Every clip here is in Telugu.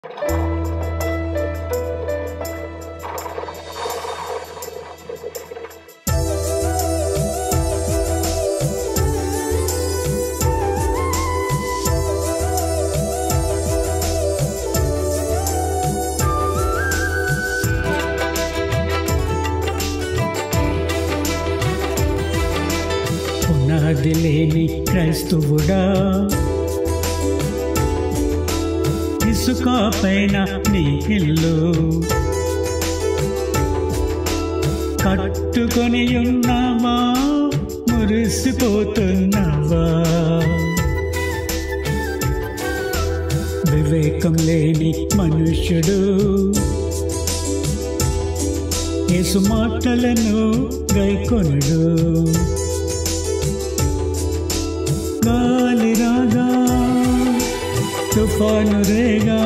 పునాది లేని క్రైస్తవుడా ఇసుక పైన నీ ఇల్లు కట్టుకొని ఉన్నావా మురిసిపోతున్నావా వివేకం లేని మనుష్యుడు యేసు మాటలను గైకొనుడు గాలి రాగా తుఫాను రేగా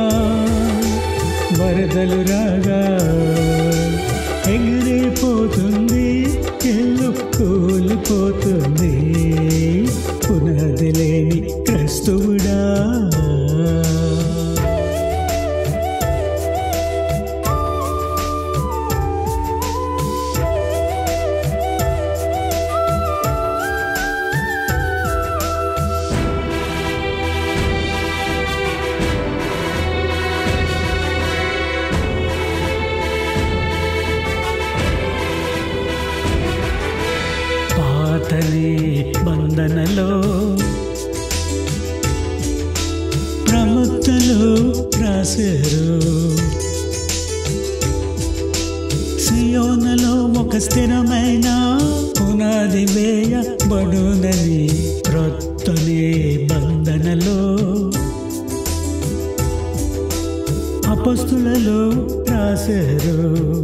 వరదలు రాగా ఎగిరిపోతుంది ఇల్లు కూలిపోతుంది పునాది లేని క్రైస్తవుడా పాతని బంధనలో ప్రవక్తలు రాశారు సియోనలో ఒక స్థిరమైన పునాది వేయబడునని రొత్తనే బంధనలో అపస్తులలో రాశారు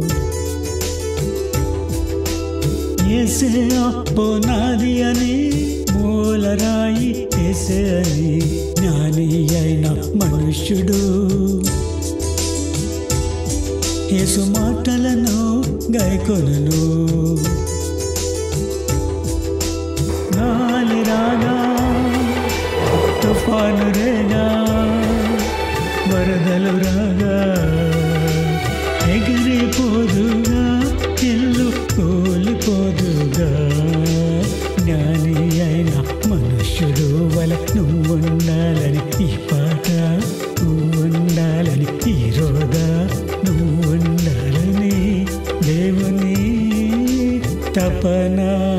ఏసే పునాది అని మూలరాయి ఏసే అని జ్ఞాని అయిన మనుష్యుడు యేసు మాటలను గైకొను గాలి రాగా తుఫాను రేగా వరదలు రాగా ఎగిరిపోదుగా ఇల్లు కూలిపోదుగా జ్ఞాని అయిన మనుష్యుడు వల నువ్వుండాలని ఈ పాట నువ్వుండాలని ఈ రోద నువ్వుండాలని దేవుని తపన